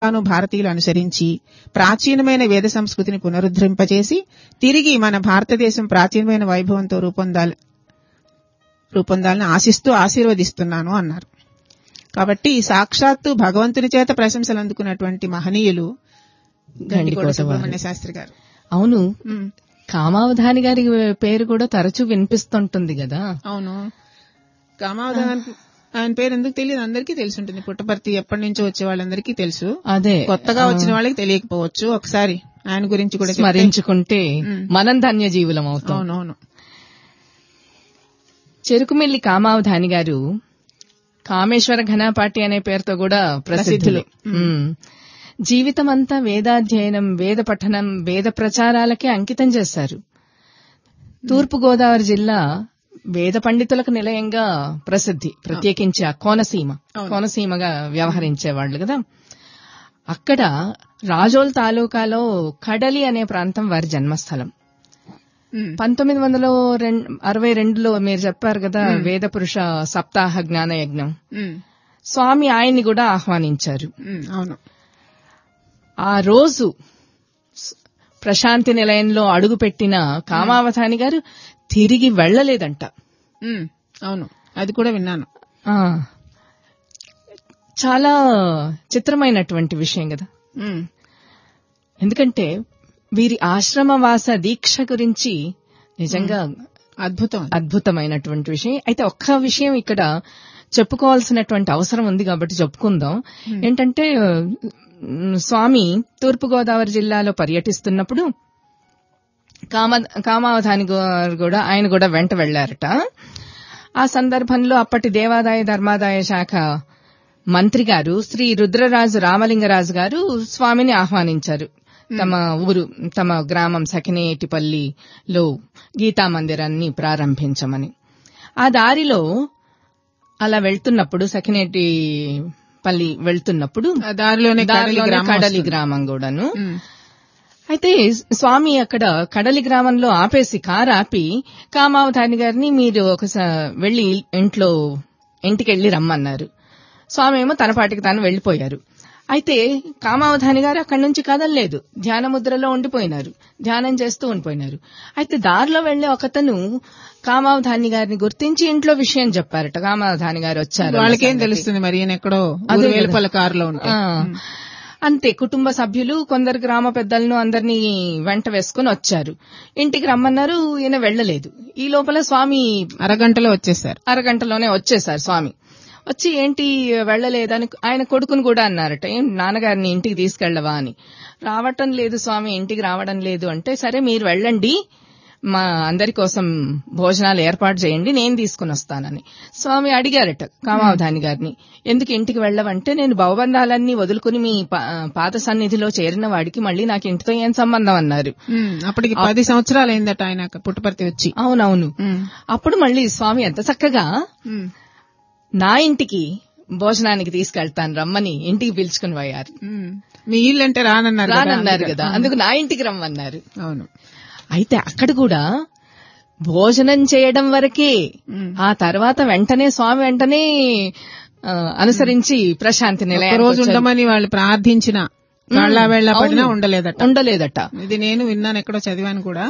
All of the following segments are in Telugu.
తాను భారతీయులు అనుసరించి ప్రాచీనమైన వేద సంస్కృతిని పునరుద్ధరింపచేసి తిరిగి మన భారతదేశం ప్రాచీనమైన వైభవంతో రూపొందాలి రూపొందాలని ఆశిస్తూ ఆశీర్వదిస్తున్నాను అన్నారు కాబట్టి సాక్షాత్తు భగవంతుని చేత ప్రశంసలు అందుకున్నటువంటి మహనీయులు గండికోట సుబ్రహ్మణ్య శాస్త్రి గారు అవును ఉమ్, కామావధాని గారి పేరు కూడా తరచూ వినిపిస్తుంటుంది కదా అవును కామావధాన్ ఆయన పేరు ఎందుకు తెలియదు అందరికీ తెలిసి ఉంటుంది పుట్టపర్తి ఎప్పటి నుంచో వచ్చే వాళ్ళందరికీ తెలుసు అదే కొత్తగా వచ్చిన వాళ్ళకి తెలియకపోవచ్చు ఒకసారి ఆయన గురించి కూడా చెప్తే- స్మరించుకుంటే ఉమ్. మనం ధన్య జీవులం అవుతాం అవునవును చెరుకుమిల్లి కామావధాని గారు కామేశ్వర ఘనాపాటి అనే పేరుతో కూడా ప్రసిద్ధులు ఉమ్. జీవితమంతా వేదాధ్యయనం వేద పఠనం వేద ప్రచారాలకే అంకితం చేశారు తూర్పు గోదావరి జిల్లా వేద పండితులకు నిలయంగా ప్రసిద్ధి ప్రత్యేకించి ఆ కోనసీమ కోనసీమగా వ్యవహరించేవాళ్లు కదా అక్కడ రాజోల్ తాలూకాలో కడలి అనే ప్రాంతం వారి జన్మస్థలం ఉమ్, పంతొమ్మిది వందల అరవై రెండులో మీరు చెప్పారు కదా వేద పురుష సప్తాహ జ్ఞాన యజ్ఞం ఉమ్, స్వామి ఆయన్ని కూడా ఆహ్వానించారు ఉమ్, అవును ఆ రోజు స్- ప్రశాంతి నిలయంలో అడుగుపెట్టిన కామావధాని గారు తిరిగి వెళ్లలేదంట ఉమ్, అవును అది కూడా విన్నాను ఆ, చాలా చిత్రమైనటువంటి విషయం కదా ఉమ్, ఎందుకంటే వీరి ఆశ్రమవాస దీక్ష గురించి నిజంగా అద్భుతం అది. అద్భుతమైనటువంటి విషయం అయితే ఒక్క విషయం ఇక్కడ చెప్పుకోవాల్సినటువంటి అవసరం ఉంది కాబట్టి చెప్పుకుందాం ఏంటంటే ఉమ్, స్వామి తూర్పుగోదావరి జిల్లాలో పర్యటిస్తున్నప్పుడు కామ కామావధాని గారు కూడా ఆయన కూడా వెంట వెళ్లారట ఆ సందర్భంలో అప్పటి దేవాదాయ ధర్మాదాయ శాఖ మంత్రి గారు శ్రీ రుద్రరాజు రామలింగరాజు గారు స్వామిని ఆహ్వానించారు తమ ఊరు తమ గ్రామం సకినేటిపల్లిలో గీతా మందిరాన్ని ప్రారంభించమని ఆ దారిలో అలా వెళ్తున్నప్పుడు సకినేటి పల్లి వెళ్తున్నప్పుడు ఆ దారిలోనే కడలి దారిలోనే గ్రామం కడలి వస్తుంది. గ్రామం కూడాను ఉమ్, అయితే స్వామి అక్కడ కడలి గ్రామంలో ఆపేసి కారు ఆపి కామావధాని గారిని మీరు ఒకసారి వెళ్లి ఇంట్లో ఇంటికి వెళ్లి రమ్మన్నారు స్వామి ఏమో తన పాటికి తాను వెళ్లిపోయారు అయితే కామావధాని గారు అక్కడి నుంచి కదలలేదు ధ్యాన ముద్రలో ఉండిపోయినారు ధ్యానం చేస్తూ ఉండిపోయినారు అయితే దారిలో వెళ్లే ఒకతను కామావధాని గారిని గుర్తించి ఇంట్లో విషయం చెప్పారట కామావధాని గారు వచ్చారు అన్న వాళ్ళకేం సంగతి. తెలుస్తుంది మరి ఈయన ఎక్కడో అదే ఊరు కదా. వేలుపల్ల కారులో ఉంటే ఆ. అంతే కుటుంబ సభ్యులు కొందరు గ్రామ పెద్దలను అందరినీ వెంట వేసుకుని వచ్చారు ఇంటికి రమ్మన్నారు ఈయన వెళ్లలేదు ఈ లోపల స్వామి అరగంటలో వచ్చేసారు అరగంటలోనే వచ్చేశారు స్వామి వచ్చి ఏంటి వెళ్లలేదని ఆయన కొడుకుని కూడా అన్నారట ఏం నాన్నగారిని ఇంటికి తీసుకెళ్లవా అని రావటం లేదు స్వామి ఇంటికి రావడం లేదు అంటే సరే మీరు వెళ్ళండి మా అందరి కోసం భోజనాలు ఏర్పాటు చేయండి నేను తీసుకుని వస్తానని స్వామి అడిగారట కామావధాని గారిని ఎందుకు ఇంటికి వెళ్ళవంటే నేను భవబంధాలన్నీ వదులుకుని మీ పా- పాత సన్నిధిలో చేరిన వాడికి మళ్ళీ నాకు ఇంటితో ఏం సంబంధం అన్నారు ఉమ్, అప్పటికి పది సంవత్సరాలు అయిందట ఆయన పుట్టపర్తి వచ్చి అవునవును ఉమ్, అప్పుడు మళ్ళీ స్వామి ఎంత చక్కగా ఉమ్, నా ఇంటికి భోజనానికి తీసుకెళ్తాను రమ్మని ఇంటికి పిలుచుకుని పోయారు ఉమ్. మీ ఇల్లు అంటే రానన్నారు కదా, రానన్నారు అందుకే. కదా అందుకు నా ఇంటికి రమ్మన్నారు అవును అయితే అక్కడ కూడా భోజనం చేయడం వరకే ఉమ్. ఆ తర్వాత వెంటనే స్వామి వెంటనే ఆ, అనుసరించి ప్రశాంతి ఒక నిలయం రోజు ఉండమని వాళ్ళు ప్రార్థించిన వాళ్ళ వెళ్ళ పడినా అవును. ఉండలేదట ఉండలేదట ఇది నేను విన్నాను ఎక్కడో చదివాను కూడా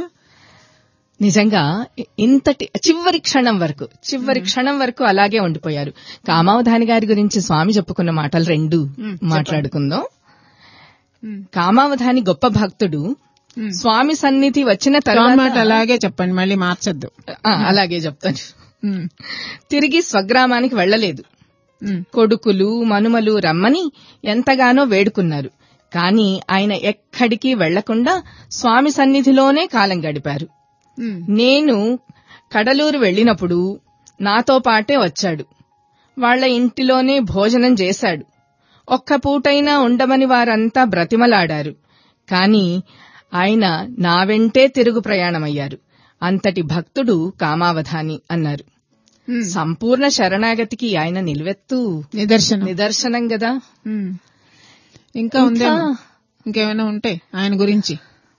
నిజంగా ఇంతటి చివరి క్షణం వరకు చివరి క్షణం వరకు అలాగే ఉండిపోయారు కామావధాని గారి గురించి స్వామి చెప్పుకున్న మాటలు రెండు మ్, మాట్లాడుకుందాం ఉమ్, కామావధాని గొప్ప భక్తుడు ఉమ్. స్వామి సన్నిధి వచ్చిన స్వామి మాట తర్వాత అలాగే చెప్పండి మళ్ళీ మార్చొద్దు ఆ, అలాగే చెప్తాను ఉమ్, తిరిగి స్వగ్రామానికి వెళ్లలేదు ఉమ్, కొడుకులు మనుమలు రమ్మని ఎంతగానో వేడుకున్నారు కాని ఆయన ఎక్కడికి వెళ్లకుండా స్వామి సన్నిధిలోనే కాలం గడిపారు ఉమ్, నేను కడలూరు వెళ్ళినప్పుడు నాతో పాటే వచ్చాడు వాళ్ళ ఇంటిలోనే భోజనం చేశాడు ఒక్క పూటైనా ఉండమని వారంతా బ్రతిమలాడారు కాని ఆయన నా వెంటే తిరుగు ప్రయాణమయ్యారు అంతటి భక్తుడు కామావధాని అన్నారు ఉమ్. సంపూర్ణ శరణాగతికి ఆయన నిలువెత్తు నిదర్శనం నిదర్శనం గదా ఉమ్. ఇంకా ఉందే ఇంకేమైనా ఉంటే ఆయన గురించి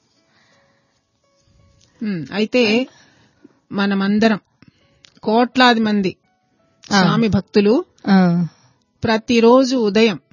ఉమ్, అయితే మనమందరం కోట్లాది మంది ఆ. స్వామి భక్తులు ఆ, ప్రతిరోజు ఉదయం